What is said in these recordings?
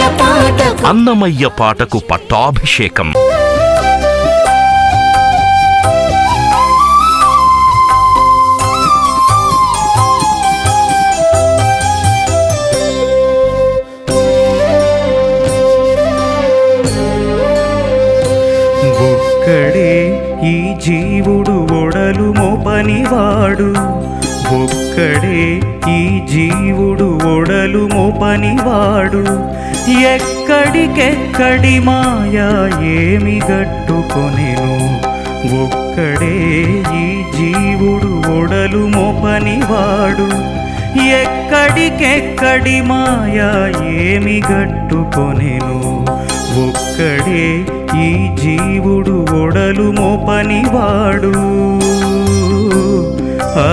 పాటకు అన్నమయ్య పాటకు పట్టాభిషేకం ఒక్కడే ఈ జీవుడు ఒడలు మోపనివాడు ఒక్కడే ఈ జీవుడు ఒడలు మోపనివాడు ఎక్కడికెక్కడి మాయా ఏమి గట్టుకొనెను ఒక్కడే ఈ జీవుడు ఒడలు మోపనివాడు ఎక్కడికెక్కడి మాయా ఏమి గట్టుకొనెను ఒక్కడే ఈ జీవుడు ఒడలు మోపనివాడు ఆ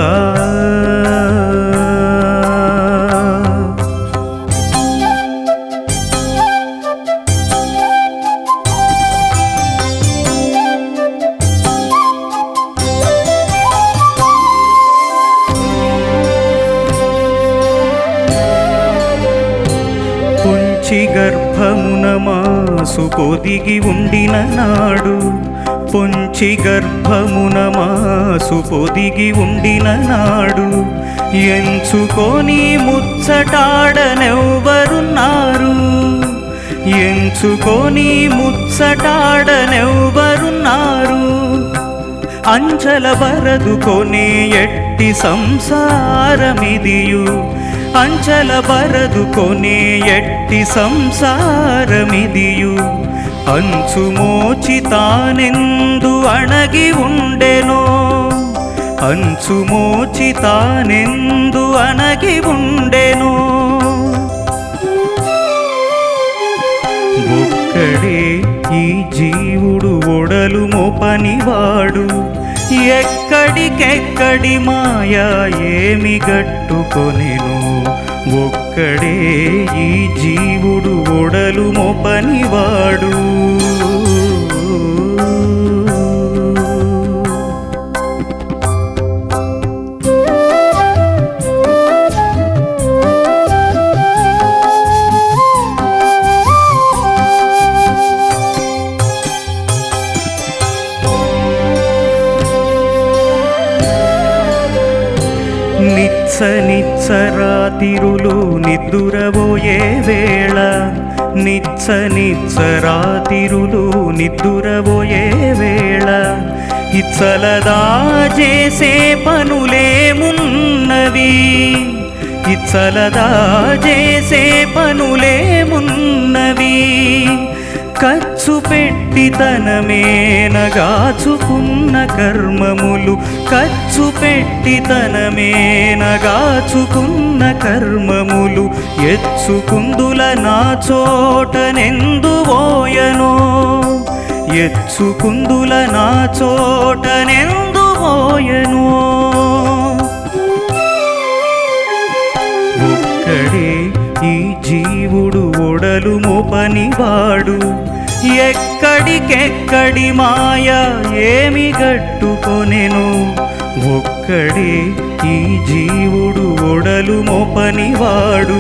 పొంచి గర్భమున మాసు పొదిగి ఉండిన నాడు పొంచి గర్భమున మాసు పొదిగి ఉండిన నాడు ఎంచుకొని ముచ్చటాడనెవ్వరున్నారు ఎంచుకొని ముచ్చటాడనెవ్వరున్నారు అంచల బరదుకొనే ఎట్టి సంసారమిదియు అంచల బరదుకొనే ఎట్టి సంసారమిదియు అంచు మోచి తానెందు అణగి ఉండెనో అంచు మోచి తానెందు అణగి ఉండెనో ఒక్కడే ఈ జీవుడు ఒడలు మోపనివాడు ఎక్కడికెక్కడి మాయా ఏమి గట్టుకొనెను ఒక్కడే ఈ జీవుడు ఒడలు మోపనివాడు నిత్స నిత్సరాతిరులు నిద్దురబోయే వేళ నిత్స నిత్సరాతిరులు నిద్దురబోయే వేళ ఇచ్చలదా చేసే పనులేమున్నవి ఇచ్చలదా చేసే పనులేమున్నవి ఖర్చు పెట్టి తనమేనగాచుకున్న కర్మములు ఖర్చు పెట్టి తనమేనగాచుకున్న కర్మములు ఎచ్చుకుందుల నా చోటనెందు పోయనో ఎచ్చుకుందుల నా చోటనెందు పోయనో ఒక్కడే ఈ జీవుడు ఒడలు మోపనివాడు ఎక్కడికెక్కడి మాయ ఏమి గట్టుకొనెను ఒక్కడే ఈ జీవుడు ఒడలు మోపనివాడు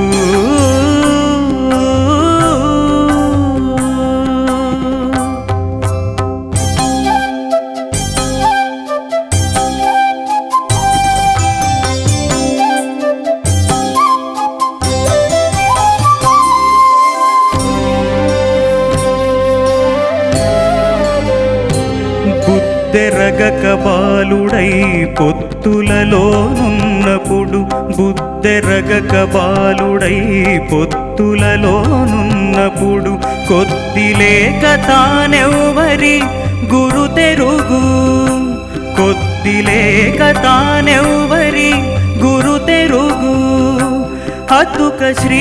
బుద్ధెరగక బాలుడై పొత్తులలోనున్నప్పుడు బుద్ధెరగక బాలుడై పొత్తులలోనున్నప్పుడు కొద్ది లేక తానెవ్వరి గురు తెరుగు కొద్ది లేక తానెవ్వరి గురు తెరుగు అతుక శ్రీ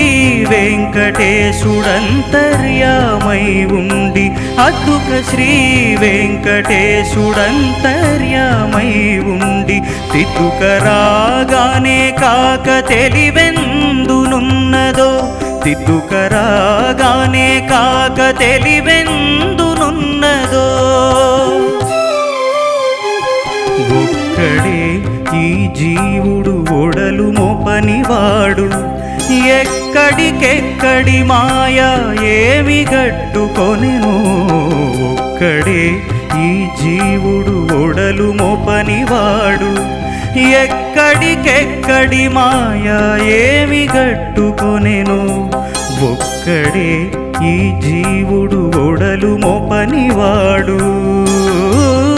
వెంకటేశుడంతర్యామై ఉండి అతుక శ్రీ వెంకటేశుడంతర్యామై ఉండి తితుక రాగానే కాక తెలివెందునున్నదో తితుక రాగానే కాక తెలివెందునున్నదో ఒక్కడే ఈ జీవుడు ఒడలు మోపనివాడు ఎక్కడికెక్కడి మాయ ఏమి గట్టుకొనెను ఒక్కడే ఈ జీవుడు ఒడలు మోపనివాడు ఎక్కడికెక్కడి మాయ ఏమి గట్టుకొనెను ఒక్కడే ఈ జీవుడు ఒడలు మోపనివాడు